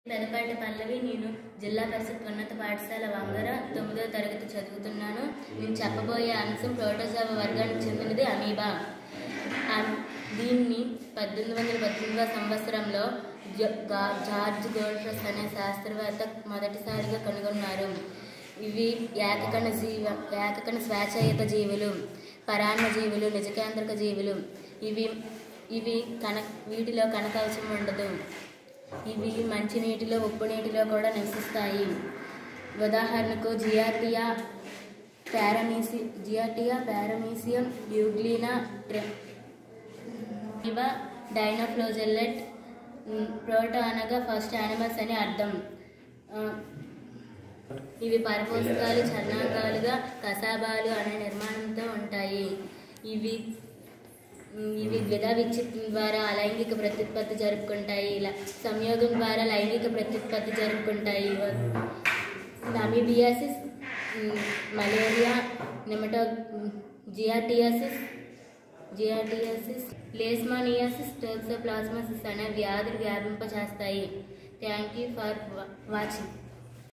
పెదపాటి పల్లవి నేను జిల్లా పరిషత్ ఉన్నత పాఠశాల వంగర తొమ్మిదో తరగతి చదువుతున్నాను నేను చెప్పబోయే అంశం ప్రోటోజోవా వర్గానికి చెందినది అమీబా ఆ- దీన్ని పద్దెనిమిది వందల పద్దెనిమిదవ సంవత్సరంలో జ- గా- జార్జ్ గోల్ఫస్ అనే శాస్త్రవేత్త మొదటిసారిగా కనుగొన్నారు ఇవి ఏకకణ జీవ ఏకకణ స్వేచ్ఛాయుత జీవులు పరాన్న జీవులు నిజకేంద్రక జీవులు ఇవి ఇవి కన వీటిలో కణకవచం ఉండదు ఇవి మంచినీటిలో ఉప్పు నీటిలో కూడా నివసిస్తాయి ఉదాహరణకు జియాటియా పారమీసి జియాటియా పారమీసియం యూగ్లీనా ట్రె ఇవ డైనోఫ్లోజెల్లెట్ ప్రోటో అనగా ఫస్ట్ యానిమల్స్ అని అర్థం ఆ, ఇవి పరపోషకాలు చర్ణాంగాలుగా కసాబాలు అనే నిర్మాణంతో ఉంటాయి ఇవి ఉమ్, ఇవి ద్విధ విచ్ఛిత్తం ద్వారా అలైంగిక ప్రత్యుత్పత్తి జరుపుకుంటాయి ఇలా సంయోగం ద్వారా లైంగిక ప్రత్యుత్పత్తి జరుపుకుంటాయి అమీబియాసిస్ ఉమ్, మలేరియా నిమటో ఉమ్, జియాటియాసిస్ జియాటియాసిస్ లేస్మానియాసిస్ టోక్సోప్లాస్మసిస్ అనే వ్యాధులు వ్యాపింపచేస్తాయి థ్యాంక్ యూ ఫర్ వాచింగ్